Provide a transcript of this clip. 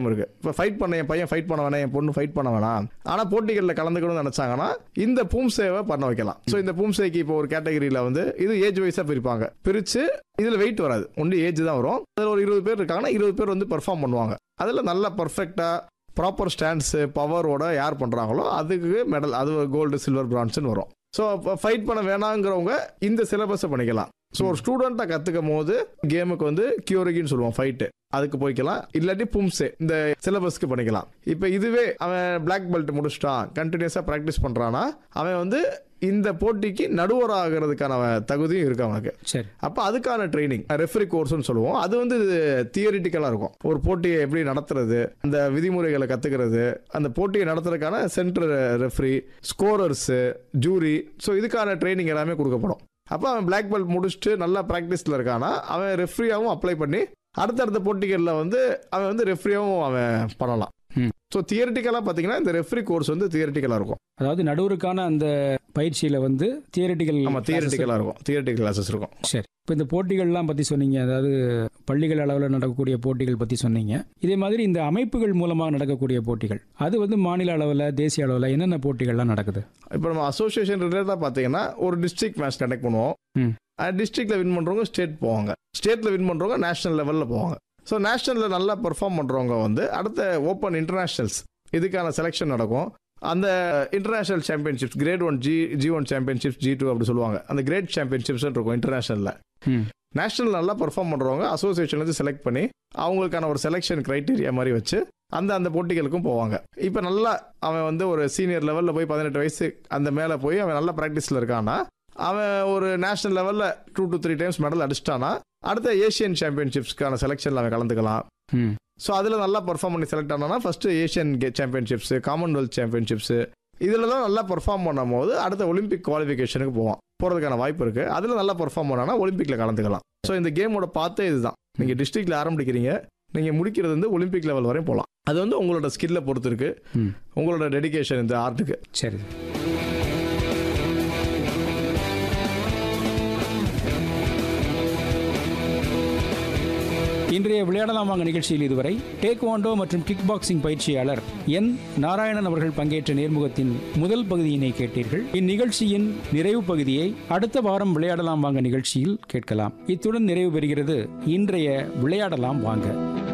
இருக்கு இப்போ ஃபைட் பண்ண என் பையன் ஃபைட் பண்ண வேணாம் என் பொண்ணு ஃபைட் பண்ண வேணாம் ஆனால் போட்டிகளில் கலந்துக்கணும்னு நினைச்சாங்கன்னா இந்த பூம்சேவை பண்ண வைக்கலாம் ஸோ இந்த பூம்சேக்கு இப்போ ஒரு கேட்டகரியில் வந்து இது ஏஜ் வைஸாக பிரிப்பாங்க பிரித்து இதில் வெயிட் வராது ஒன்லி ஏஜ் தான் வரும் அதில் ஒரு இருபது பேர் இருக்காங்கன்னா இருபது பேர் வந்து பெர்ஃபார்ம் பண்ணுவாங்க அதில் நல்ல பர்ஃபெக்டாக ப்ராப்பர் ஸ்டாண்ட்ஸு பவரோட யார் பண்ணுறாங்களோ அதுக்கு மெடல் அது கோல்டு சில்வர் பிரான்ஸ்னு வரும் ஸோ ஃபைட் பண்ண வேணாங்கிறவங்க இந்த சிலபஸை பண்ணிக்கலாம் ஸோ ஒரு ஸ்டூடெண்ட்டாக கற்றுக்கும் போது கேமுக்கு வந்து கியூரிகின்னு சொல்லுவோம் ஃபைட்டு அதுக்கு போய்க்கலாம் இல்லாட்டி பும்ஸே இந்த சிலபஸ்க்கு பண்ணிக்கலாம் இப்போ இதுவே அவன் பிளாக் பெல்ட் முடிச்சிட்டான் கண்டினியூஸாக ப்ராக்டிஸ் பண்ணுறான்னா அவன் வந்து இந்த போட்டிக்கு நடுவர் ஆகிறதுக்கான தகுதியும் இருக்கு அவனுக்கு சரி அப்போ அதுக்கான ட்ரைனிங் ரெஃபரி கோர்ஸ்னு சொல்லுவோம் அது வந்து தியரிட்டிக்கலாக இருக்கும் ஒரு போட்டியை எப்படி நடத்துறது அந்த விதிமுறைகளை கற்றுக்கிறது அந்த போட்டியை நடத்துறதுக்கான centre referee scorers jury so இதுக்கான ட்ரைனிங் எல்லாமே கொடுக்கப்படும் அப்போ அவன் பிளாக் பெல்ட் முடிச்சுட்டு நல்லா ப்ராக்டிஸில் இருக்கானா அவன் ரெஃப்ரியாகவும் அப்ளை பண்ணி அடுத்தடுத்த போட்டிகளில் வந்து அவன் வந்து ரெஃப்ரியாகவும் அவன் பண்ணலாம் ம். ஸோ தியரிட்டிக்கலாக பார்த்தீங்கன்னா இந்த ரெஃப்ரி கோர்ஸ் வந்து தியரிட்டிக்கலாக இருக்கும் அதாவது நடுவருக்கான அந்த பயிற்சியில வந்து தியரிட்டிக்கல் ஆமாம் தியரிட்டிக்கலாக இருக்கும் தியரிட்டிக்கல் கிளாஸஸ் இருக்கும் சரி இப்போ இந்த போட்டிகள்லாம் பற்றி சொன்னீங்க அதாவது பள்ளிகள் அளவில் நடக்கக்கூடிய போட்டிகள் பற்றி சொன்னீங்க இதே மாதிரி இந்த அமைப்புகள் மூலமாக நடக்கக்கூடிய போட்டிகள் அது வந்து மாநில அளவில் தேசிய அளவில் என்னென்ன போட்டிகள்லாம் நடக்குது இப்போ நம்ம அசோசியேஷன் ரிலேட்டடாக பார்த்தீங்கன்னா ஒரு டிஸ்ட்ரிக்ட் மேட்ச் கண்டக்ட் பண்ணுவோம் ம். டிஸ்ட்ரிக்டில் வின் பண்ணுறவங்க ஸ்டேட் போவாங்க ஸ்டேட்டில் வின் பண்ணுறவங்க நேஷனல் லெவலில் போவாங்க ஸோ நேஷனலில் நல்லா பெர்ஃபார்ம் பண்ணுறவங்க வந்து அடுத்த ஓப்பன் இன்டர்நேஷ்னல்ஸ் இதுக்கான செலெக்ஷன் நடக்கும் அந்த international championships grade one G G one championships G two அப்படி சொல்லுவாங்க அந்த கிரேட் சாம்பியன்ஷிப்ஸ் இருக்கும் இன்டர்நேஷனலில் ம். நேஷனல் நல்லா பெர்ஃபார்ம் பண்ணுறவங்க அசோசியேஷன்லேருந்து செலக்ட் பண்ணி அவங்களுக்கான ஒரு செலெக்ஷன் க்ரைட்டீரியா மாதிரி வச்சு அந்த அந்த போட்டிகளுக்கும் போவாங்க இப்போ நல்லா அவன் வந்து ஒரு சீனியர் லெவலில் போய் பதினெட்டு வயசு அந்த மேலே போய் அவன் நல்ல ப்ராக்டிஸில் இருக்கான்னா அவன் ஒரு நேஷனல் லெவலில் two to three times medal அடிச்சிட்டானா அடுத்த ஏஷியன் சாம்பியன்ஷிப்ஸ்க்கான செலெக்ஷனில் அவன் கலந்துக்கலாம் ம் ஸோ அதில் நல்லா பெர்ஃபார்ம் பண்ணி செலக்ட் ஆனானா first Asian championships Commonwealth championships இதில் தான் நல்லா பெர்ஃபார்ம் பண்ணும்போது அடுத்த ஒலிம்பிக் குவாலிஃபிகேஷனுக்கு போவான் போகிறதுக்கான வாய்ப்பு இருக்குது அதில் நல்லா பெர்ஃபார்ம் பண்ணானா ஒலிம்பிக்கில் கலந்துக்கலாம் ஸோ இந்த கேமோட பார்த்தே இதுதான் நீங்கள் டிஸ்ட்ரிக்டில் ஆரம்பிக்கிறீங்க நீங்கள் முடிக்கிறது வந்து ஒலிம்பிக் லெவல் வரையும் போகலாம் அது வந்து உங்களோட ஸ்கில்லை பொறுத்து இருக்கு ம் உங்களோட டெடிகேஷன் இந்த ஆர்ட்டுக்கு சரி இன்றைய விளையாடலாம் வாங்க நிகழ்ச்சியில் இதுவரை டேக்வாண்டோ மற்றும் கிக் பாக்ஸிங் பயிற்சியாளர் என் நாராயணன் அவர்கள் பங்கேற்ற நேர்முகத்தின் முதல் பகுதியினை கேட்டீர்கள் இந்நிகழ்ச்சியின் நிறைவு பகுதியை அடுத்த வாரம் விளையாடலாம் வாங்க நிகழ்ச்சியில் கேட்கலாம் இத்துடன் நிறைவு பெறுகிறது இன்றைய விளையாடலாம் வாங்க